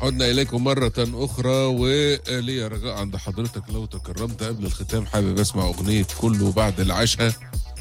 عدنا إليكم مرة أخرى ولي رجاء عند حضرتك لو تكرمت قبل الختام حابب أسمع أغنية كله بعد العشاء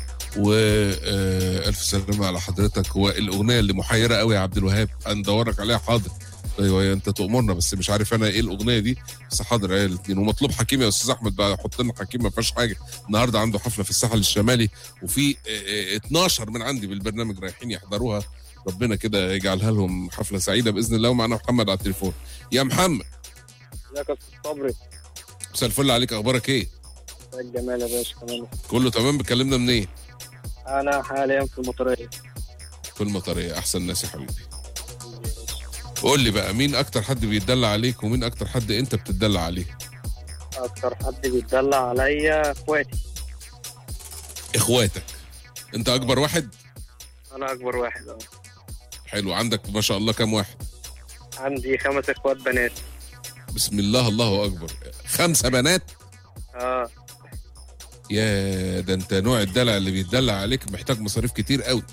وألف سلامة على حضرتك والأغنية اللي محيرة قوي يا عبد الوهاب هندورك عليها حاضر ايوه أنت تأمرنا بس مش عارف أنا إيه الأغنية دي بس حاضر يا الاثنين ومطلوب حكيم يا أستاذ أحمد بقى حط لنا حكيم ما فيهاش حاجة النهارده عنده حفلة في الساحل الشمالي وفي آه، آه، 12 من عندي بالبرنامج رايحين يحضروها ربنا كده يجعلها لهم حفلة سعيدة بإذن الله ومعنا محمد على التليفون يا محمد ازيك يا استاذ صبري مساء الفل عليك اخبارك ايه ازيك جمال يا باشا كمان كله تمام بتكلمنا منين انا حاليا في المطريه في المطريه احسن ناس يا حبيبي قول لي بقى مين اكتر حد بيتدلع عليك ومين اكتر حد انت بتتدلع عليه اكتر حد بيتدلع عليا اخواتي اخواتك انت اكبر واحد انا اكبر واحد اه حلو عندك ما شاء الله كام واحد عندي خمس اخوات بنات بسم الله الله اكبر خمسه بنات اه يا ده انت نوع الدلع اللي بيتدلع عليك محتاج مصاريف كتير قوي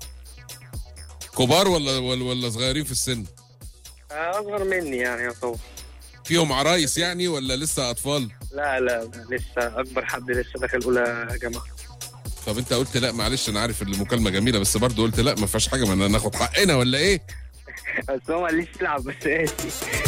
كبار ولا ولا, ولا صغيرين في السن آه، اصغر مني يعني يعتبر فيهم عرايس يعني ولا لسه اطفال لا لا لا، لسه اكبر حد لسه داخل اولى جامعه طب انت قلت لا معلش انا عارف المكالمه جميله بس برضه قلت لا ما فيهاش حاجه ما ناخد حقنا ولا ايه بس هو ماليش يلعب بس اسي